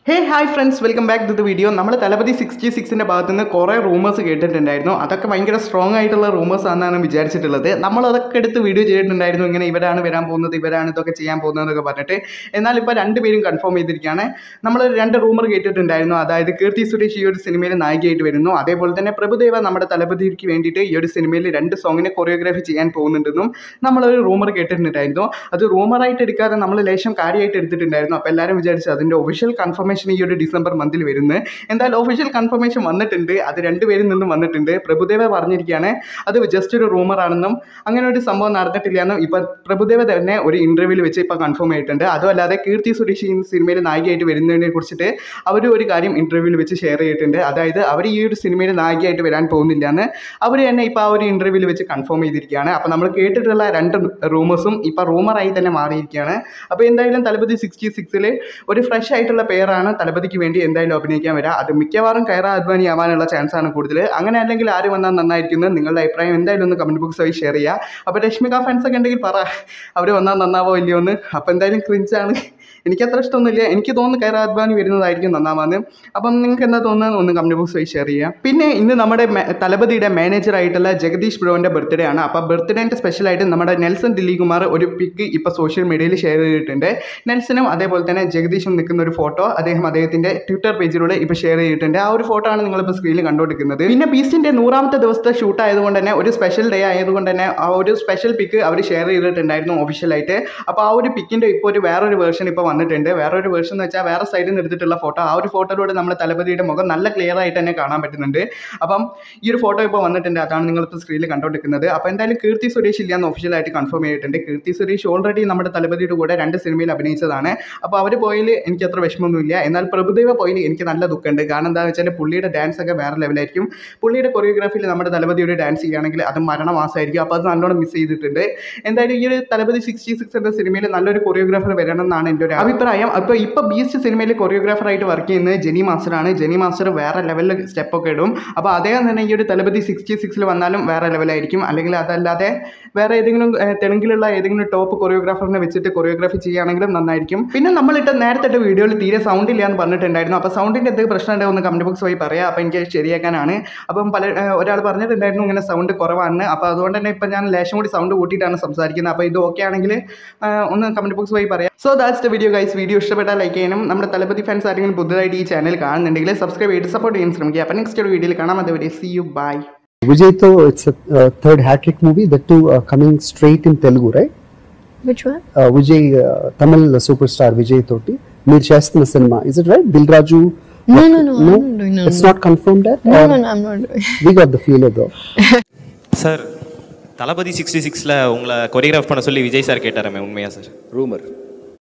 Hey hi friends welcome back to the video നമ്മൾ Thalapathy sixty സിക്സിൻ്റെ ഭാഗത്ത് നിന്ന് കുറേ റൂമേഴ്സ് കേട്ടിട്ടുണ്ടായിരുന്നു അതൊക്കെ ഭയങ്കര സ്ട്രോങ് ആയിട്ടുള്ള റൂമേഴ്സ് ആണെന്നാണ് വിചാരിച്ചിട്ടുള്ളത് നമ്മൾ അതൊക്കെ എടുത്ത് വീഡിയോ ചെയ്തിട്ടുണ്ടായിരുന്നു ഇങ്ങനെ ഇവരാണ് വരാൻ പോകുന്നത് ഇവരാണ് ഇതൊക്കെ ചെയ്യാൻ പോകുന്നതെന്നൊക്കെ പറഞ്ഞിട്ട് എന്നാൽ ഇപ്പോൾ രണ്ടുപേരും കൺഫേം ചെയ്തിരിക്കുകയാണ് നമ്മൾ രണ്ട് റൂമർ കേട്ടിട്ടുണ്ടായിരുന്നു അതായത് കീർത്തി സുരേഷ് ഈ ഒരു സിനിമയിൽ നായികയായിട്ട് വരുന്നു അതേപോലെ തന്നെ പ്രഭുദേവ നമ്മുടെ തലപതിക്ക് വേണ്ടിയിട്ട് ഈ ഒരു സിനിമയിൽ രണ്ട് സോങ്ങിനെ കൊറിയോഗ്രാഫി ചെയ്യാൻ പോകുന്നുണ്ടെന്നും നമ്മളൊരു റൂമർ കേട്ടിട്ടുണ്ടായിരുന്നു അത് റൂമറായിട്ട് എടുക്കാതെ നമ്മൾ ലേശം കാര്യമായിട്ട് എടുത്തിട്ടുണ്ടായിരുന്നു അപ്പോൾ എല്ലാവരും വിചാരിച്ചു അതിൻ്റെ ഒഫീഷ്യൽ കൺഫർമേഷൻ ഈ ഒരു ഡിസംബർ മന്തിൽ വരുന്നത് എന്തായാലും ഒഫീഷ്യൽ കൺഫർമേഷൻ വന്നിട്ടുണ്ട് അത് രണ്ടുപേരിൽ നിന്നും വന്നിട്ടുണ്ട് പ്രഭുദേവ പറഞ്ഞിരിക്കുകയാണ് അത് ജസ്റ്റ് ഒരു റൂമറാണെന്നും അങ്ങനെ ഒരു സംഭവം നടന്നിട്ടില്ല എന്നും ഇപ്പം പ്രഭുദേവ തന്നെ ഒരു ഇൻ്റർവ്യൂവിൽ വെച്ച് ഇപ്പോൾ കൺഫേം ആയിട്ടുണ്ട് അതുമല്ലാതെ കീർത്തി സുരേഷ് ഈ സിനിമയിൽ നായികയായിട്ട് വരുന്നതിനെ കുറിച്ചിട്ട് അവർ ഒരു കാര്യം ഇൻ്റർവ്യൂവിൽ വെച്ച് ഷെയർ ചെയ്തിട്ടുണ്ട് അതായത് അവർ ഈ ഒരു സിനിമയിൽ നായികയായിട്ട് വരാൻ പോകുന്നില്ല എന്ന് അവർ തന്നെ ഇപ്പോൾ ആ ഒരു ഇൻ്റർവ്യൂവിൽ വെച്ച് കൺഫേം ചെയ്തിരിക്കുകയാണ് അപ്പോൾ നമ്മൾ കേട്ടിട്ടുള്ള രണ്ട് റൂമേഴ്സും ഇപ്പോൾ റൂമറായി തന്നെ മാറിയിരിക്കുകയാണ് അപ്പോൾ എന്തായാലും തലപതി സിക്സ്റ്റി സിക്സിൽ ഒരു ഫ്രഷ് ആയിട്ടുള്ള പേരാണ് തലപതിക്ക് വേണ്ടി എന്തായാലും അഭിനയിക്കാൻ വരിക അത് മിക്കവാറും കയറ അദ്വാനി ആവാനുള്ള ചാൻസ് ആണ് കൂടുതൽ അങ്ങനെ അല്ലെങ്കിൽ ആര് വന്നാൽ നന്നായിരിക്കുന്നത് നിങ്ങളുടെ അഭിപ്രായം എന്തായാലും ഒന്ന് കമൻറ്റ് ബോക്സ് വഴി ഷെയർ ചെയ്യുക അപ്പോൾ രശ്മിക ഫാൻസ് ഒക്കെ ഉണ്ടെങ്കിൽ പറ അവർ വന്നാൽ നന്നാവോ ഇല്ലയോ എന്ന് അപ്പോൾ എന്തായാലും ക്രിഞ്ചാണ് എനിക്ക് അത്ര ഇഷ്ടമൊന്നുമില്ല എനിക്ക് തോന്നുന്നു കയറ അദ്വാനി വരുന്നതായിരിക്കും നന്നാവാന്ന് അപ്പം നിങ്ങൾക്ക് എന്താ തോന്നുന്നത് ഒന്ന് കമൻറ്റ് ബോക്സ് വഴി ഷെയർ ചെയ്യുക പിന്നെ ഇന്ന് നമ്മുടെ മെ- തലപതിയുടെ മാനേജർ ആയിട്ടുള്ള ജഗദീഷ് ബ്രോൻ്റെ ബർത്ത്ഡേ ആണ് അപ്പോൾ ബർത്ത്ഡേൻ്റെ സ്പെഷ്യലായിട്ട് നമ്മുടെ നെൽസൺ ദില്ലി കുമാർ ഒരു പിക്ക് ഇപ്പോൾ സോഷ്യൽ മീഡിയയിൽ ഷെയർ ചെയ്തിട്ടുണ്ട് നെൽസനും അതേപോലെ തന്നെ ജഗദീഷും നിൽക്കുന്ന ഒരു ഫോട്ടോ അദ്ദേഹം അദ്ദേഹത്തിൻ്റെ ട്വിറ്റർ പേജിലൂടെ ഇപ്പോൾ ഷെയർ ചെയ്തിട്ടുണ്ട് ആ ഒരു ഫോട്ടോ ആണ് നിങ്ങളിപ്പോൾ സ്ക്രീനിൽ കണ്ടുകൊണ്ടിരിക്കുന്നത് പിന്നെ ബീസ്റ്റിൻ്റെ നൂറാമത്തെ ദിവസത്തെ ഷൂട്ട് ആയതുകൊണ്ട് തന്നെ ഒരു സ്പെഷ്യൽ ഡേ ആയതുകൊണ്ട് തന്നെ ആ ഒരു സ്പെഷ്യൽ പിക്ക് അവർ ഷെയർ ചെയ്തിട്ടുണ്ടായിരുന്നു ഒഫീഷ്യലായിട്ട് അപ്പോൾ ആ ഒരു പിക്കിൻ്റെ ഇപ്പോൾ ഒരു വേറൊരു വേർഷൻ ഇപ്പോൾ വന്നിട്ടുണ്ട് വേറൊരു വേർഷൻ എന്ന് വെച്ചാൽ വേറെ സൈഡിൽ നിന്ന് എടുത്തിട്ടുള്ള ഫോട്ടോ ആ ഒരു ഫോട്ടോയിലൂടെ നമ്മുടെ തലപതിയുടെ മുഖം നല്ല ക്ലിയർ ആയിട്ട് തന്നെ കാണാൻ പറ്റുന്നുണ്ട് അപ്പം ഈ ഒരു ഫോട്ടോ ഇപ്പോൾ വന്നിട്ടുണ്ട് അതാണ് നിങ്ങളിപ്പോൾ സ്ക്രീനിൽ കണ്ടുകൊണ്ടിരിക്കുന്നത് അപ്പോൾ എന്തായാലും കീർത്തി സുരേഷ് ഇല്ല എന്ന് ഒഫീഷ്യലായിട്ട് കൺഫേം ചെയ്തിട്ടുണ്ട് കീർത്തി സുരേഷ് ഓൾറെഡി നമ്മുടെ തലപതിയുടെ കൂടെ രണ്ട് സിനിമയിൽ അഭിനയിച്ചതാണ് അപ്പോൾ അവർ പോയതിൽ എനിക്ക് അത്ര വിഷമമൊന്നുമില്ല എന്നാൽ പ്രഭുദേവ പോയതിൽ എനിക്ക് നല്ല ദുഃഖമുണ്ട് കാരണം എന്താണെന്ന് വെച്ചാൽ പുള്ളിയുടെ ഡാൻസ് ഒക്കെ വേറെ ലെവലായിരിക്കും പുള്ളിയുടെ കൊറിയോഗ്രാഫിയിൽ നമ്മുടെ തലപതിയുടെ ഡാൻസ് ചെയ്യുകയാണെങ്കിൽ അത് മരണമാസമായിരിക്കും അപ്പോൾ അത് നല്ലോണം മിസ് ചെയ്തിട്ടുണ്ട് എന്തായാലും ഈ ഒരു തലപതി സിക്സ്റ്റി സിക്സ് എന്ന സിനിമയിൽ നല്ലൊരു കൊറിയോഗ്രാഫർ വരണം എന്നാണ് എൻ്റെ ഒരു അഭിപ്രായം അപ്പോൾ ഇപ്പോൾ ബീസ്റ്റ് സിനിമയിൽ കൊറിയോഗ്രാഫറായിട്ട് വർക്ക് ചെയ്യുന്നത് ജെനി മാസ്റ്ററാണ് ജെനി മാസ്റ്റർ വേറെ ലെവലിൽ സ്റ്റെപ്പൊക്കെ ഇടും അപ്പോൾ അദ്ദേഹം തന്നെ ഈ ഒരു തലപതി സിക്സ്റ്റി സിക്സിൽ വന്നാലും വേറെ ലെവലായിരിക്കും അല്ലെങ്കിൽ അതല്ലാതെ വേറെ ഏതെങ്കിലും ഏഹ്, തെലുങ്കിലുള്ള ഏതെങ്കിലും ടോപ്പ് കൊറിയോഗ്രാഫറിനെ വെച്ചിട്ട് കൊറിയോഗ്രാഫി ചെയ്യുകയാണെങ്കിലും നന്നായിരിക്കും പിന്നെ നമ്മളിട്ട നേരത്തെ ഇട്ട വീഡിയോയിൽ തീരെ സൗണ്ട് ഇല്ല എന്ന് പറഞ്ഞിട്ടുണ്ടായിരുന്നു അപ്പോൾ സൗണ്ടിൻ്റെ എന്തെങ്കിലും പ്രശ്നം ഉണ്ടെങ്കിൽ ഒന്ന് കമൻറ്റ് ബോക്സ് വഴി പറയാം അപ്പോൾ എനിക്ക് ശരിയാക്കാനാണ് അപ്പം പല ഏഹ്, ഒരാൾ പറഞ്ഞിട്ടുണ്ടായിരുന്നു ഇങ്ങനെ സൗണ്ട് കുറവാണ് അപ്പോൾ അതുകൊണ്ട് തന്നെ ഇപ്പം ഞാൻ ലേശം കൂടി സൗണ്ട് കൂട്ടിയിട്ടാണ് സംസാരിക്കുന്നത് അപ്പോൾ ഇത് ഓക്കെ ആണെങ്കിൽ ഏഹ്, ഒന്ന് കമൻറ്റ് ബോക്സ് വഴി പറയാം so that's the video guys video ഇഷ്ടപ്പെട്ടാൽ ലൈക്ക് ചെയ്യണം നമ്മുടെ തലപതി ഫാൻസ് ആരെങ്കിലും പുതുതായിട്ട് ഈ ചാനൽ കാണുന്നുണ്ടെങ്കിൽ സബ്സ്ക്രൈബ് ചെയ്ത് സപ്പോർട്ട് ചെയ്യാൻ ശ്രമിക്കുക അപ്പോൾ നെക്സ്റ്റ് ഒരു വീഡിയോയിൽ കാണാം അതുവരെ see you bye Vijay, though, it's a uh, third hat trick movie. The two uh, coming straight in Telugu, right? Which one? Uh, Vijay, uh, Tamil superstar Vijay Toti. Meer Chestana cinema. Is it right? Dil Raju. No, no, no, I'm not doing no, It's no. not confirmed yet. No, or no, no, I'm not doing. We got the feeler though. Sir Thalapathy sixty சிக்ஸில் உங்களை choreograph பண்ண சொல்லி Vijay sir கேட்டாரமே உண்மையா sir rumour